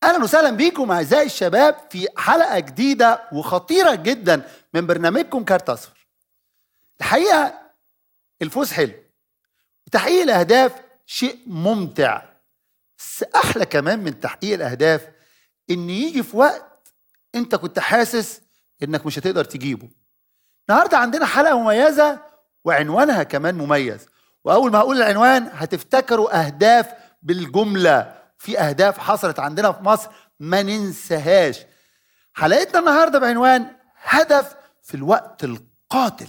اهلا وسهلا بيكم اعزائي الشباب في حلقه جديده وخطيره جدا من برنامجكم كارت اصفر. الحقيقه الفوز حلو. تحقيق الاهداف شيء ممتع. بس احلى كمان من تحقيق الاهداف ان يجي في وقت انت كنت حاسس انك مش هتقدر تجيبه. النهارده عندنا حلقه مميزه وعنوانها كمان مميز. واول ما هقول العنوان هتفتكروا اهداف بالجمله في اهداف حصلت عندنا في مصر ما ننساهاش حلقتنا النهارده بعنوان هدف في الوقت القاتل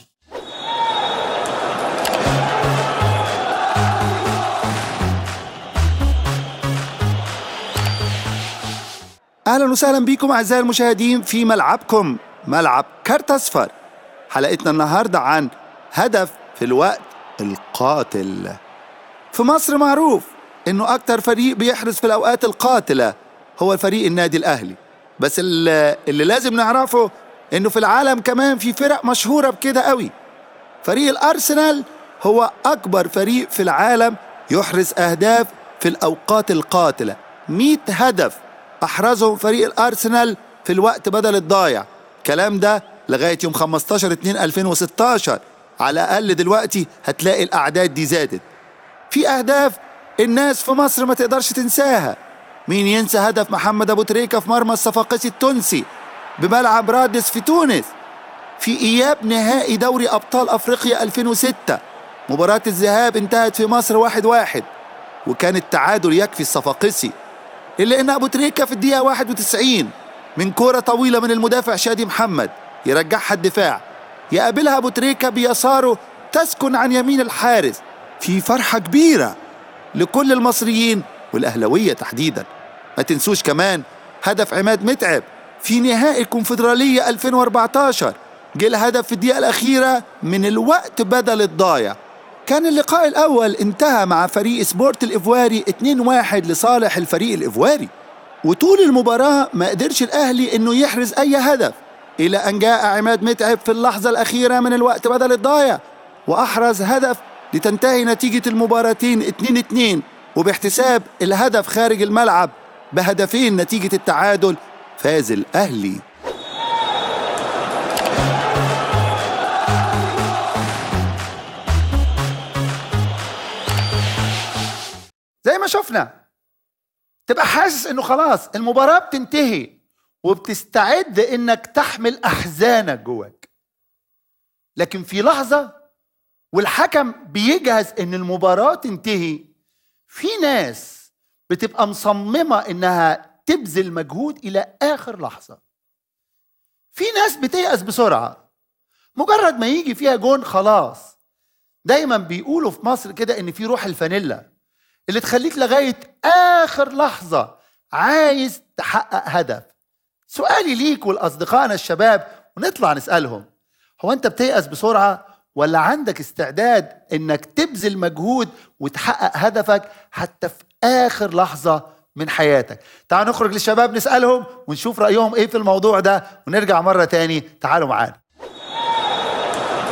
اهلا وسهلا بكم اعزائي المشاهدين في ملعبكم ملعب كارت اصفر حلقتنا النهارده عن هدف في الوقت القاتل في مصر معروف انه اكتر فريق بيحرز في الاوقات القاتله هو فريق النادي الاهلي بس اللي, اللي لازم نعرفه انه في العالم كمان في فرق مشهوره بكده قوي فريق الارسنال هو اكبر فريق في العالم يحرز اهداف في الاوقات القاتله 100 هدف احرزهم فريق الارسنال في الوقت بدل الضايع الكلام ده لغايه يوم 15 2 2016 على الاقل دلوقتي هتلاقي الاعداد دي زادت في اهداف الناس في مصر ما تقدرش تنساها مين ينسى هدف محمد ابو تريكه في مرمى الصفاقسي التونسي بملعب رادس في تونس في اياب نهائي دوري ابطال افريقيا 2006 مباراة الذهاب انتهت في مصر واحد واحد وكان التعادل يكفي الصفاقسي إلا إن أبو تريكة في الدقيقة 91 من كورة طويلة من المدافع شادي محمد يرجعها الدفاع يقابلها أبو تريكة بيساره تسكن عن يمين الحارس في فرحة كبيرة لكل المصريين والأهلوية تحديدا ما تنسوش كمان هدف عماد متعب في نهائي الكونفدرالية 2014 جه الهدف في الدقيقة الأخيرة من الوقت بدل الضايع كان اللقاء الأول انتهى مع فريق سبورت الإفواري 2-1 لصالح الفريق الإفواري وطول المباراة ما قدرش الأهلي إنه يحرز أي هدف إلى أن جاء عماد متعب في اللحظة الأخيرة من الوقت بدل الضايع وأحرز هدف لتنتهي نتيجة المباراتين 2-2 وباحتساب الهدف خارج الملعب بهدفين نتيجة التعادل فاز الأهلي زي ما شفنا تبقى حاسس انه خلاص المباراة بتنتهي وبتستعد انك تحمل احزانك جواك لكن في لحظة والحكم بيجهز ان المباراة تنتهي في ناس بتبقى مصممة انها تبذل مجهود الى اخر لحظة في ناس بتيأس بسرعة مجرد ما يجي فيها جون خلاص دايما بيقولوا في مصر كده ان في روح الفانيلا اللي تخليك لغاية اخر لحظة عايز تحقق هدف سؤالي ليك ولأصدقائنا الشباب ونطلع نسألهم هو انت بتيأس بسرعة ولا عندك استعداد انك تبذل مجهود وتحقق هدفك حتى في اخر لحظه من حياتك تعالوا نخرج للشباب نسالهم ونشوف رايهم ايه في الموضوع ده ونرجع مره تاني تعالوا معانا